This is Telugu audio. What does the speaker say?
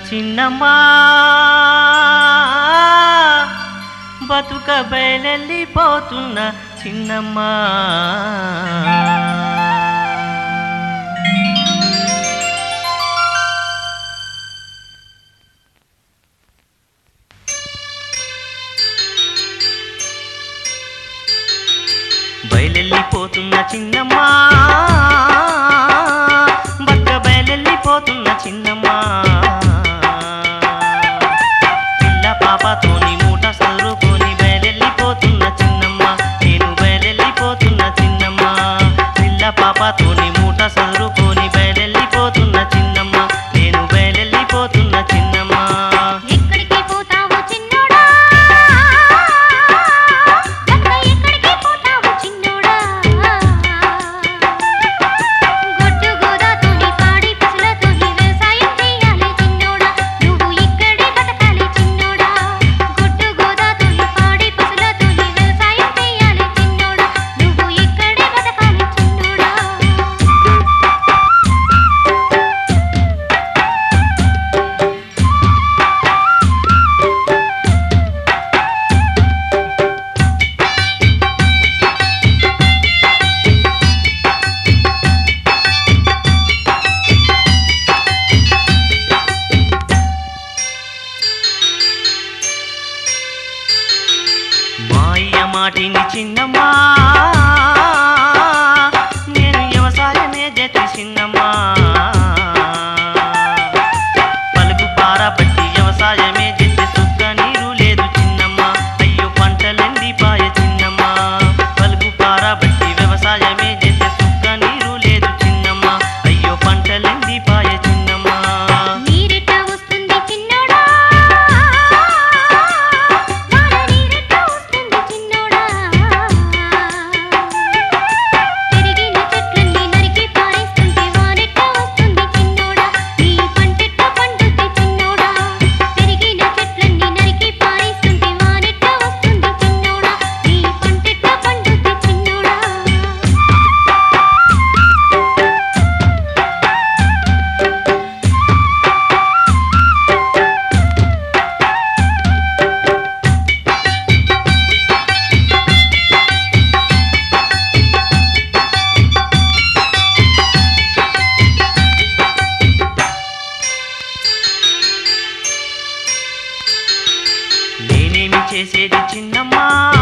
చిన్నమ్మా బతుక బయలెళ్ళిపోతున్న చిన్నమ్మా బయలెళ్ళిపోతున్న చిన్నమ్మా బతుక బయలెళ్ళిపోతున్న చిన్నమ్మా పిల్ల పాపతోని మూట సరుకొని బయలెళ్ళిపోతున్న చిన్నమ్మ నేను బయలెళ్ళిపోతున్న చిన్నమ్మ పిల్ల పాపతోని మూట సరుకొని బయలెళ్ళిపోతున్న చిన్నమ్మ నేను బయలెళ్ళిపోతున్న చిన్నమ్మ ఎక్కడికి పోతావు చిన్నోడా అక్క ఎక్కడికి పోతావు చిన్నోడా గొడ్డు గోదాతోని పాడి పశులతోని వ్యవసాయం చేయాలి చిన్నోడా నువ్వు ఇక్కడే బతకాలి చిన్నోడా గొడ్డు గోదాతోని పాడి పశులతోని వ్యవసాయం చేయాలి చిన్నోడా నువ్వు ఇక్కడే బతకాలి చిన్నోడా మాయ మాటిని చిన్నమ్మా నేను వ్యవసాయమే జతి చిన్నమ్మా పలుకు పారబట్టి వ్యవసాయమే జతి సుక్క నీరు లేదు చిన్నమ్మా అయ్యో పంటలెండి పాయ చిన్నమ్మా పలుకు పారబట్టి వ్యవసాయమే జతి సుక్క నీరు లేదు చిన్నమ్మా అయ్యో పంటలెండి పాయ చిన్నమ్మా నీరెట్ట వస్తుంది చిన్నోడా వాన నీరెట్ట వస్తుంది చిన్నోడా పెరిగిన చెట్లన్నీ నరికి పారేస్తుంటే వానెట్ట వస్తుంది చిన్నోడా నీ పంటెట్ట పండుద్ది చిన్నోడా పెరిగిన చెట్లన్నీ నరికి పారేస్తుంటే వానెట్ట వస్తుంది చిన్నోడా నీ పంటెట్ట పండుద్ది చిన్నోడా నేనేమి చేసేది చిన్నమ్మా